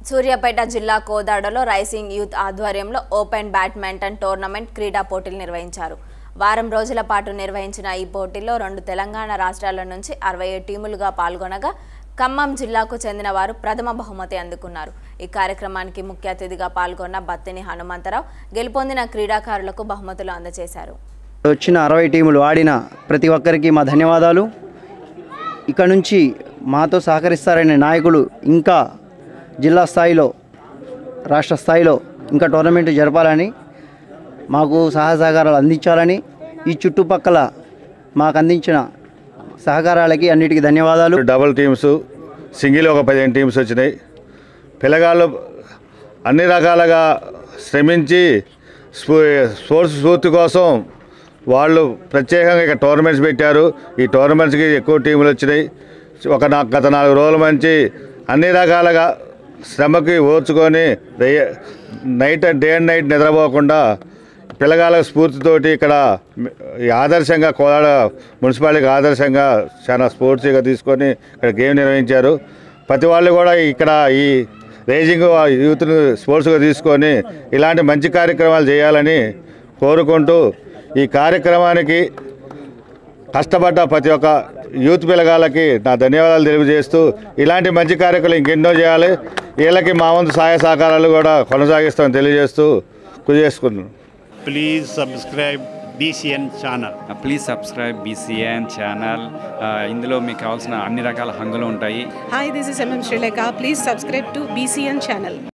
సూర్యాపేట జిల్లా కోదాడలో rising youth ఆధ్వర్యంలో ఓపెన్ బ్యాడ్మింటన్ టోర్నమెంట్ క్రీడా పోటీలు నిర్వహించారు వారం రోజుల పాటు నిర్వహించిన ఈ పోటీల్లో రెండు తెలంగాణ రాష్ట్రాల నుంచి అరవై ఏడు టీములుగా పాల్గొనగా ఖమ్మం జిల్లాకు చెందిన వారు ప్రథమ బహుమతి అందుకున్నారు ఈ కార్యక్రమానికి ముఖ్య అతిథిగా పాల్గొన్న బత్తిని హనుమంతరావు గెలుపొందిన క్రీడాకారులకు బహుమతులు అందజేశారు వచ్చిన అరవై టీములు ఆడిన ప్రతి ఒక్కరికి మా ధన్యవాదాలు ఇక్కడ నుంచి మాతో సహకరిస్తారనే నాయకులు ఇంకా జిల్లా స్థాయిలో రాష్ట్ర స్థాయిలో ఇంకా టోర్నమెంట్ జరపాలని మాకు సహాయ సహకారాలు అందించాలని ఈ చుట్టుపక్కల మాకు అందించిన సహకారాలకి అన్నిటికీ ధన్యవాదాలు డబుల్ టీమ్స్ సింగిల్ ఒక పదిహేను టీమ్స్ వచ్చినాయి పిల్లగాళ్ళు అన్ని రకాలుగా శ్రమించి స్పో స్పోర్ట్స్ స్ఫూర్తి కోసం వాళ్ళు ప్రత్యేకంగా ఇక్కడ టోర్నమెంట్స్ పెట్టారు ఈ టోర్నమెంట్స్కి ఎక్కువ టీములు వచ్చినాయి ఒక నా గత నాలుగు రోజుల నుంచి అన్ని రకాలుగా శ్రమకి ఓర్చుకొని రే- నైట్ డే అండ్ నైట్ నిద్రపోకుండా పిల్లగాళ్ళ స్ఫూర్తితోటి ఇక్కడ ఈ ఆదర్శంగా కోలాడ మున్సిపాలిటీకి ఆదర్శంగా చాలా స్పోర్ట్స్గా తీసుకొని ఇక్కడ గేమ్ నిర్వహించారు ప్రతి వాళ్ళు కూడా ఇక్కడ ఈ రేజింగ్ యూత్ను స్పోర్ట్స్గా తీసుకొని ఇలాంటి మంచి కార్యక్రమాలు చేయాలని కోరుకుంటూ ఈ కార్యక్రమానికి కష్టపడ్డ ప్రతి ఒక్క యూత్ పిల్లగాళ్ళకి నా ధన్యవాదాలు తెలియజేస్తూ ఇలాంటి మంచి కార్యక్రమాలు ఇంకెన్నో చేయాలి వీళ్ళకి మా వంతు సహాయ సహకారాలు కూడా కొనసాగిస్తామని తెలియజేస్తూ కృషి చేసుకుంటున్నాను please subscribe BCN channel. Please subscribe BCN channel ఇందులో మీకు కావాల్సిన అన్ని రకాల హంగులు ఉంటాయి Hi, this is MM Sri Lanka. Please subscribe to BCN channel.